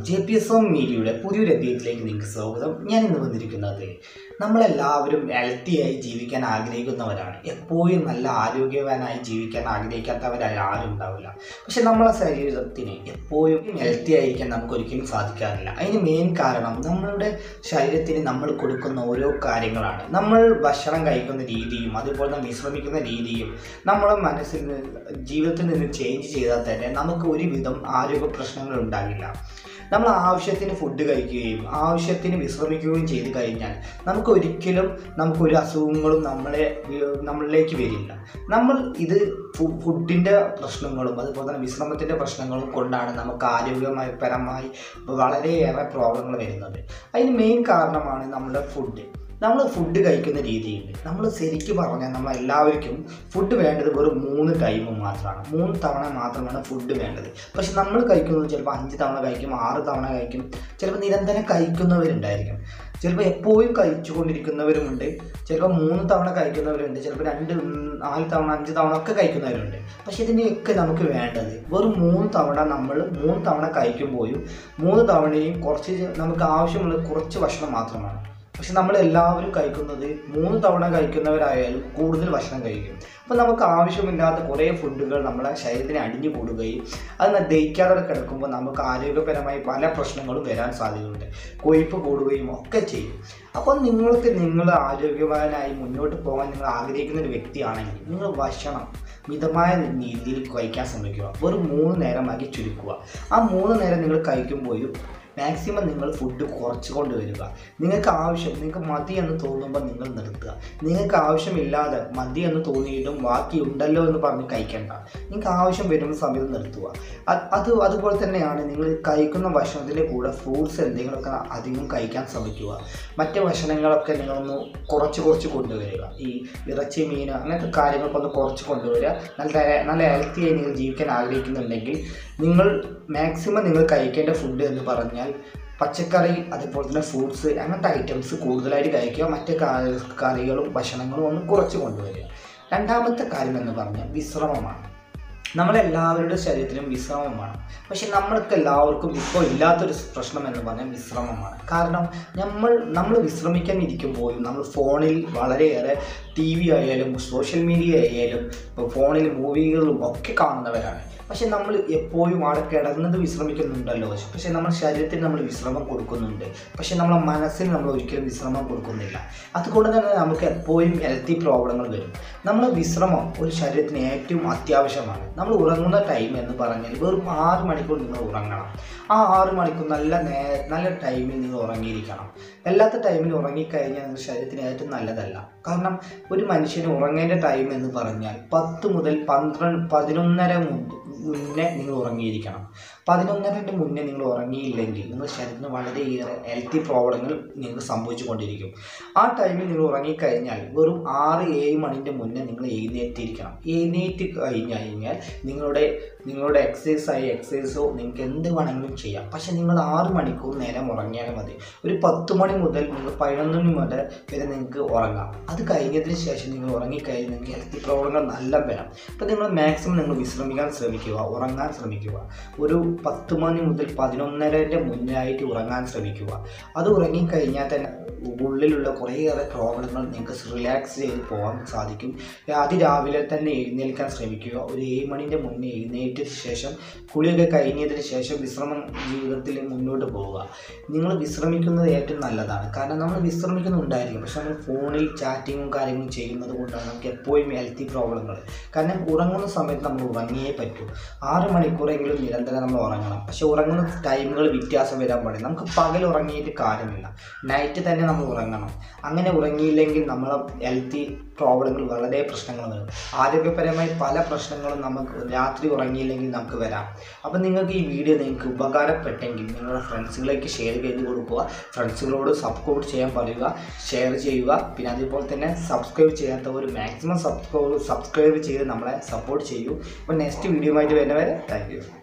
J P S M മീഡിയയുടെ പുതിയൊരു അധ്യായത്തിലേക്ക് നിങ്ങൾക്ക് സ്വാഗതം ഞാൻ ഇന്ന് വന്നിരിക്കുന്നത് നമ്മളെല്ലാവരും ഹെൽത്തിയായി ജീവിക്കാൻ ആഗ്രഹിക്കുന്നവരാണ് എപ്പോഴും നല്ല ആരോഗ്യവാനായി ജീവിക്കാൻ ആഗ്രഹിക്കാത്തവരായി ആരും ഉണ്ടാവില്ല പക്ഷെ നമ്മളെ ശരീരത്തിന് എപ്പോഴും ഹെൽത്തി ആയിരിക്കാൻ നമുക്ക് ഒരിക്കലും സാധിക്കാറില്ല അതിന് മെയിൻ കാരണം നമ്മളുടെ ശരീരത്തിന് നമ്മൾ കൊടുക്കുന്ന ഓരോ കാര്യങ്ങളാണ് നമ്മൾ ഭക്ഷണം കഴിക്കുന്ന രീതിയും അതുപോലെ തന്നെ വിശ്രമിക്കുന്ന രീതിയും നമ്മുടെ മനസ്സിൽ നിന്ന് ജീവിതത്തിൽ നിന്ന് ചേഞ്ച് ചെയ്താൽ തന്നെ നമുക്ക് ഒരുവിധം ആരോഗ്യ പ്രശ്നങ്ങൾ ഉണ്ടാകില്ല നമ്മൾ ആവശ്യത്തിന് ഫുഡ് കഴിക്കുകയും ആവശ്യത്തിന് വിശ്രമിക്കുകയും ചെയ്തു കഴിഞ്ഞാൽ നമുക്ക് ഒരിക്കലും നമുക്കൊരു അസുഖങ്ങളും നമ്മളെ നമ്മളിലേക്ക് വരില്ല നമ്മൾ ഇത് ഫു- ഫുഡിൻ്റെ പ്രശ്നങ്ങളും അതുപോലെ തന്നെ വിശ്രമത്തിൻ്റെ പ്രശ്നങ്ങളും കൊണ്ടാണ് നമുക്ക് ആരോഗ്യമായി പരമായി വളരെയേറെ പ്രോബ്ലങ്ങൾ വരുന്നത് അതിന് മെയിൻ കാരണമാണ് നമ്മുടെ ഫുഡ് നമ്മൾ ഫുഡ് കഴിക്കുന്ന രീതിയുണ്ട് നമ്മൾ ശരിക്കും പറഞ്ഞാൽ നമ്മൾ എല്ലാവർക്കും ഫുഡ് വേണ്ടത് വെറും മൂന്ന് ടൈം മാത്രമാണ് മൂന്ന് തവണ മാത്രമാണ് ഫുഡ് വേണ്ടത് പക്ഷെ നമ്മൾ കഴിക്കുന്നത് ചിലപ്പോൾ അഞ്ച് തവണ കഴിക്കും ആറ് തവണ കഴിക്കും ചിലപ്പോൾ നിരന്തരം കഴിക്കുന്നവരുണ്ടായിരിക്കും ചിലപ്പോൾ എപ്പോഴും കഴിച്ചുകൊണ്ടിരിക്കുന്നവരുമുണ്ട് ചിലപ്പോൾ മൂന്ന് തവണ കഴിക്കുന്നവരുണ്ട് ചിലപ്പോൾ രണ്ട് ഉം, നാല് തവണ അഞ്ച് തവണ ഒക്കെ കഴിക്കുന്നവരുണ്ട് പക്ഷെ ഇതിനെയൊക്കെ നമുക്ക് വേണ്ടത് വെറും മൂന്ന് തവണ നമ്മൾ മൂന്ന് തവണ കഴിക്കുമ്പോഴും മൂന്ന് തവണയും കുറച്ച് നമുക്ക് ആവശ്യമുള്ള കുറച്ച് ഭക്ഷണം മാത്രമാണ് പക്ഷെ നമ്മൾ എല്ലാവരും കഴിക്കുന്നത് മൂന്ന് തവണ കഴിക്കുന്നവരായാലും കൂടുതൽ ഭക്ഷണം കഴിക്കും അപ്പോൾ നമുക്ക് ആവശ്യമില്ലാത്ത കുറേ ഫുഡുകൾ നമ്മളെ ശരീരത്തിന് അടിഞ്ഞു കൂടുകയും അത് ദഹിക്കാതെ കിടക്കുമ്പോൾ നമുക്ക് ആരോഗ്യപരമായി പല പ്രശ്നങ്ങളും വരാൻ സാധ്യതയുണ്ട് കൊഴുപ്പ് കൂടുകയും ഒക്കെ ചെയ്യും അപ്പോൾ നിങ്ങൾക്ക് നിങ്ങൾ ആരോഗ്യവാനായി മുന്നോട്ട് പോകാൻ നിങ്ങൾ ആഗ്രഹിക്കുന്ന ഒരു വ്യക്തിയാണെങ്കിൽ നിങ്ങൾ ഭക്ഷണം മിതമായ രീതിയിൽ കഴിക്കാൻ ശ്രമിക്കുക വെറും മൂന്ന് നേരമാക്കി ചുരുക്കുക ആ മൂന്ന് നേരം നിങ്ങൾ കഴിക്കുമ്പോഴും മാക്സിമം നിങ്ങൾ ഫുഡ് കുറച്ച് കൊണ്ടുവരിക നിങ്ങൾക്ക് ആവശ്യം നിങ്ങൾക്ക് മതി എന്ന് തോന്നുമ്പോൾ നിങ്ങൾ നിർത്തുക നിങ്ങൾക്ക് ആവശ്യമില്ലാതെ മതി എന്ന് തോന്നിയിട്ടും ബാക്കി ഉണ്ടല്ലോ എന്ന് പറഞ്ഞ് കഴിക്കേണ്ട നിങ്ങൾക്ക് ആവശ്യം വരുന്ന സമയത്ത് നിർത്തുക അത് അത് അതുപോലെ തന്നെയാണ് നിങ്ങൾ കഴിക്കുന്ന ഭക്ഷണത്തിൻ്റെ കൂടെ ഫ്രൂട്ട്സ് എന്തെങ്കിലുമൊക്കെ അധികം കഴിക്കാൻ ശ്രമിക്കുക മറ്റ് ഭക്ഷണങ്ങളൊക്കെ നിങ്ങളൊന്ന് കുറച്ച് കുറച്ച് കൊണ്ടുവരിക ഈ ഇറച്ചി മീൻ അങ്ങനത്തെ കാര്യങ്ങളൊക്കെ ഒന്ന് കുറച്ച് കൊണ്ടുവരിക നല്ല നല്ല ഹെൽത്തിയായി നിങ്ങൾ ജീവിക്കാൻ ആഗ്രഹിക്കുന്നുണ്ടെങ്കിൽ നിങ്ങൾ മാക്സിമം നിങ്ങൾ കഴിക്കേണ്ട ഫുഡ് എന്ന് പറഞ്ഞാൽ പച്ചക്കറി അതുപോലെ തന്നെ ഫ്രൂട്ട്സ് അങ്ങനത്തെ ഐറ്റംസ് കൂടുതലായിട്ട് കഴിക്കുക മറ്റ് കാ- കറികളും ഭക്ഷണങ്ങളും ഒന്ന് കുറച്ച് കൊണ്ടുവരിക രണ്ടാമത്തെ കാര്യം എന്ന് പറഞ്ഞാൽ വിശ്രമമാണ് നമ്മളെല്ലാവരുടെ ശരീരത്തിലും വിശ്രമമാണ് പക്ഷെ നമ്മൾക്ക് എല്ലാവർക്കും ഇപ്പോൾ ഇല്ലാത്തൊരു പ്രശ്നം എന്ന് പറഞ്ഞാൽ വിശ്രമമാണ് കാരണം നമ്മൾ നമ്മൾ വിശ്രമിക്കാൻ ഇരിക്കുമ്പോഴും നമ്മൾ ഫോണിൽ വളരെയേറെ ടി വി ആയാലും സോഷ്യൽ മീഡിയ ആയാലും ഇപ്പോൾ ഫോണിൽ മൂവികളും ഒക്കെ കാണുന്നവരാണ് പക്ഷെ നമ്മൾ എപ്പോഴും അവിടെ കിടന്നത് വിശ്രമിക്കുന്നുണ്ടല്ലോ പക്ഷെ നമ്മുടെ ശരീരത്തിന് നമ്മൾ വിശ്രമം കൊടുക്കുന്നുണ്ട് പക്ഷെ നമ്മളെ മനസ്സിന് നമ്മൾ ഒരിക്കലും വിശ്രമം കൊടുക്കുന്നില്ല അതുകൊണ്ട് തന്നെ നമുക്ക് എപ്പോഴും ഹെൽത്തി പ്രോബ്ലങ്ങൾ വരും നമ്മൾ വിശ്രമം ഒരു ശരീരത്തിന് ഏറ്റവും അത്യാവശ്യമാണ് നമ്മൾ ഉറങ്ങുന്ന ടൈം എന്ന് പറഞ്ഞാൽ വെറും ആറ് മണിക്കൂർ നിങ്ങൾ ഉറങ്ങണം ആ ആറ് മണിക്കൂർ നല്ല നേ നല്ല ടൈമിൽ നിങ്ങൾ ഉറങ്ങിയിരിക്കണം അല്ലാത്ത ടൈമിൽ ഉറങ്ങിക്കഴിഞ്ഞാൽ നിങ്ങളുടെ ശരീരത്തിന് ഏറ്റവും നല്ലതല്ല കാരണം ഒരു മനുഷ്യന് ഉറങ്ങേണ്ട ടൈം എന്ന് പറഞ്ഞാൽ പത്ത് മുതൽ പന്ത്രണ്ട് പതിനൊന്നര മുതൽ മുന്നേ നിങ്ങൾ ഉറങ്ങിയിരിക്കണം പതിനൊന്നരൻ്റെ മുന്നേ നിങ്ങൾ ഉറങ്ങിയില്ലെങ്കിൽ നിങ്ങളുടെ ശരീരത്തിന് വളരെയേറെ ഹെൽത്തി പ്രോബ്ലങ്ങൾ നിങ്ങൾക്ക് സംഭവിച്ചു കൊണ്ടിരിക്കും ആ ടൈമിൽ നിങ്ങൾ ഉറങ്ങിക്കഴിഞ്ഞാൽ വെറും ആറ് ഏഴ് മണിൻ്റെ മുന്നേ നിങ്ങൾ എഴുന്നേറ്റിരിക്കണം എഴുന്നേറ്റ് കഴിഞ്ഞ് കഴിഞ്ഞാൽ നിങ്ങളുടെ നിങ്ങളുടെ എക്സസൈസായി എക്സസൈസോ നിങ്ങൾക്ക് എന്ത് വേണമെങ്കിലും ചെയ്യാം പക്ഷേ നിങ്ങൾ ആറ് മണിക്കൂർ നേരം ഉറങ്ങിയാൽ മതി ഒരു പത്ത് മണി മുതൽ നിങ്ങൾ പതിനൊന്ന് മണി മുതൽ വരെ നിങ്ങൾക്ക് ഉറങ്ങാം അത് കഴിഞ്ഞതിന് ശേഷം നിങ്ങൾ ഉറങ്ങിക്കഴിഞ്ഞ് നിങ്ങൾക്ക് ഹെൽത്തി പ്രോബ്ലങ്ങൾ നല്ല വരാം അപ്പോൾ നിങ്ങൾ മാക്സിമം നിങ്ങൾ വിശ്രമിക്കാൻ ശ്രമിക്കുക ഉറങ്ങാൻ ശ്രമിക്കുക ഒരു പത്ത് മണി മുതൽ പതിനൊന്നരൻ്റെ മുന്നായിട്ട് ഉറങ്ങാൻ ശ്രമിക്കുക അത് ഉറങ്ങിക്കഴിഞ്ഞാൽ തന്നെ ഉള്ളിലുള്ള കുറേയേറെ പ്രോബ്ലങ്ങൾ നിങ്ങൾക്ക് റിലാക്സ് ചെയ്ത് പോകാൻ സാധിക്കും അതിരാവിലെ തന്നെ എഴുന്നേൽക്കാൻ ശ്രമിക്കുക ഒരു ഏഴ് മണിൻ്റെ മുന്നേ എഴുന്നേറ്റ ശേഷം കുളിയൊക്കെ കഴിഞ്ഞതിന് ശേഷം വിശ്രമം ജീവിതത്തിൽ മുന്നോട്ട് പോവുക നിങ്ങൾ വിശ്രമിക്കുന്നത് ഏറ്റവും നല്ലതാണ് കാരണം നമ്മൾ വിശ്രമിക്കുന്നുണ്ടായിരിക്കും പക്ഷെ നമ്മൾ ഫോണിൽ ചാറ്റിങ്ങും കാര്യങ്ങളും ചെയ്യുന്നത് കൊണ്ടാണ് നമുക്ക് എപ്പോഴും ഹെൽത്തി പ്രോബ്ലങ്ങൾ കാരണം ഉറങ്ങുന്ന സമയത്ത് നമ്മൾ ഉറങ്ങിയേ പറ്റൂ ആറ് മണിക്കൂറെങ്കിലും നിരന്തരം നമ്മൾ ഉറങ്ങണം പക്ഷെ ഉറങ്ങുന്ന ടൈമുകൾ വ്യത്യാസം വരാൻ പാടില്ല നമുക്ക് പകൽ ഉറങ്ങിയിട്ട് കാര്യമില്ല നൈറ്റ് തന്നെ നമ്മൾ ഉറങ്ങണം അങ്ങനെ ഉറങ്ങിയില്ലെങ്കിൽ നമ്മളെ ഹെൽത്തി പ്രോബ്ലങ്ങൾ വളരെ പ്രശ്നങ്ങൾ വരും ആരോഗ്യപരമായി പല പ്രശ്നങ്ങളും നമുക്ക് രാത്രി ഉറങ്ങിയില്ലെങ്കിൽ നമുക്ക് വരാം അപ്പം നിങ്ങൾക്ക് ഈ വീഡിയോ നിങ്ങൾക്ക് ഉപകാരപ്പെട്ടെങ്കിൽ നിങ്ങളുടെ ഫ്രണ്ട്സുകളിലേക്ക് ഷെയർ ചെയ്ത് കൊടുക്കുക ഫ്രണ്ട്സുകളോട് സപ്പോർട്ട് ചെയ്യാൻ പറയുക ഷെയർ ചെയ്യുക പിന്നെ അതുപോലെ തന്നെ സബ്സ്ക്രൈബ് ചെയ്യാത്തവർ മാക്സിമം സബ്സ്ക്രൈബ് സബ്സ്ക്രൈബ് ചെയ്ത് നമ്മളെ സപ്പോർട്ട് ചെയ്യൂ അപ്പോൾ നെക്സ്റ്റ് വീഡിയോ ആയിട്ട് വരുന്നവരെ താങ്ക് യു